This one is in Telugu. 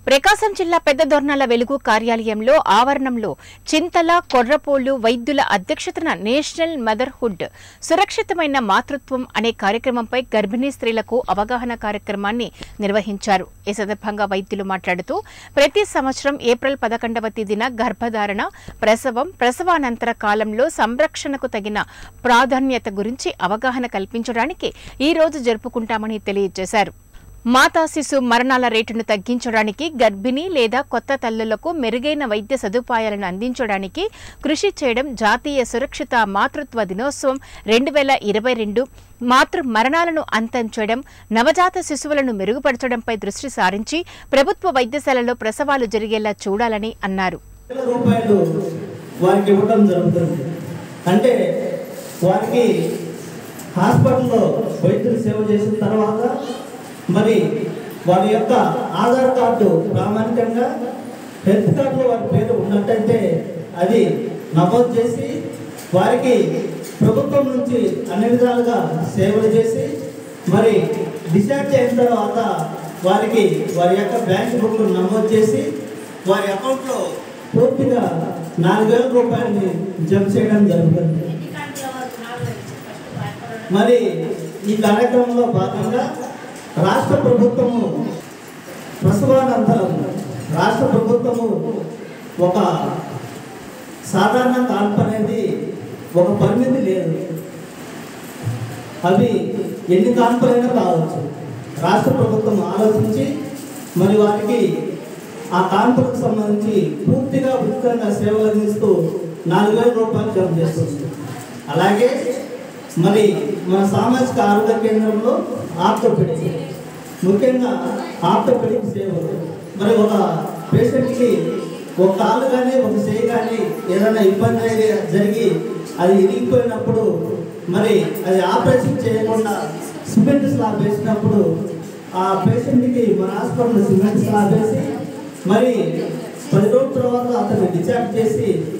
ప్రకాశం జిల్లా పెద్ద దొర్నాల వెలుగు కార్యాలయంలో ఆవరణంలో చింతల కొర్రపోలు వైద్యుల అధ్యక్షతన నేషనల్ మదర్హుడ్ సురక్షితమైన మాతృత్వం అనే కార్యక్రమంపై గర్భిణీ స్త్రీలకు అవగాహన కార్యక్రమాన్ని నిర్వహించారు ఈ సందర్భంగా వైద్యులు మాట్లాడుతూ ప్రతి సంవత్సరం ఏప్రిల్ పదకొండవ తేదీన గర్భధారణ ప్రసవం ప్రసవానంతర కాలంలో సంరక్షణకు తగిన ప్రాధాన్యత గురించి అవగాహన కల్పించడానికి ఈ రోజు జరుపుకుంటామని తెలియజేశారు మాతా శిశు మరణాల రేటును తగ్గించడానికి గర్భిణీ లేదా కొత్త తల్లులకు మెరుగైన వైద్య సదుపాయాలను అందించడానికి కృషి చేయడం జాతీయ సురక్షిత మాతృత్వ దినోత్సవం రెండు వేల ఇరవై రెండు మాతృ మరణాలను అంతం చేయడం నవజాత శిశువులను మెరుగుపరచడంపై దృష్టి సారించి ప్రభుత్వ వైద్యశాలలో ప్రసవాలు జరిగేలా చూడాలని అన్నారు వేల రూపాయలు వారికి ఇవ్వడం జరుగుతుంది అంటే వారికి హాస్పిటల్లో వైద్యులు సేవ చేసిన తర్వాత మరి వారి యొక్క ఆధార్ కార్డు ప్రామాణికంగా హెల్త్ కార్డులో వారి పేరు ఉన్నట్టయితే అది నమోదు చేసి వారికి ప్రభుత్వం నుంచి అన్ని విధాలుగా సేవలు చేసి మరి డిశ్చార్జ్ అయిన తర్వాత వారికి వారి యొక్క బ్యాంక్ బుక్ నమోదు చేసి వారి అకౌంట్లో పూర్తిగా నాలుగు వేల రూపాయలని జమ చేయడం జరుగుతుంది మరి ఈ కార్యక్రమంలో భాగంగా రాష్ట్ర ప్రభుత్వము ప్రసవానంతరం రాష్ట్ర ప్రభుత్వము ఒక సాధారణ కాల్పు అనేది ఒక పరిమితి లేదు అవి ఎన్ని కాన్పులైనా కావచ్చు రాష్ట్ర ప్రభుత్వం ఆలోచించి మరి వారికి ఆ కాన్పులకు సంబంధించి పూర్తిగా ఉచితంగా సేవలు అందిస్తూ నాలుగు వేల రూపాయలు జమ చేస్తుంది అలాగే మరి మన సామాజిక ఆరోగ్య కేంద్రంలో ఆర్థోపెడిక్ ముఖ్యంగా ఆర్థోపెడిక్ సేవలు మరి ఒక పేషెంట్కి ఒక కాలు కానీ ఒక చేయి కానీ ఏదైనా ఇబ్బంది అనేది జరిగి అది ఇరిగిపోయినప్పుడు మరి అది ఆపరేషన్ చేయకుండా సిమెంట్ స్లాబ్ వేసినప్పుడు ఆ పేషెంట్కి మన హాస్పిటల్ సిమెంట్ స్లాబ్ వేసి మరి పది రోజుల తర్వాత అతన్ని డిశ్చార్జ్ చేసి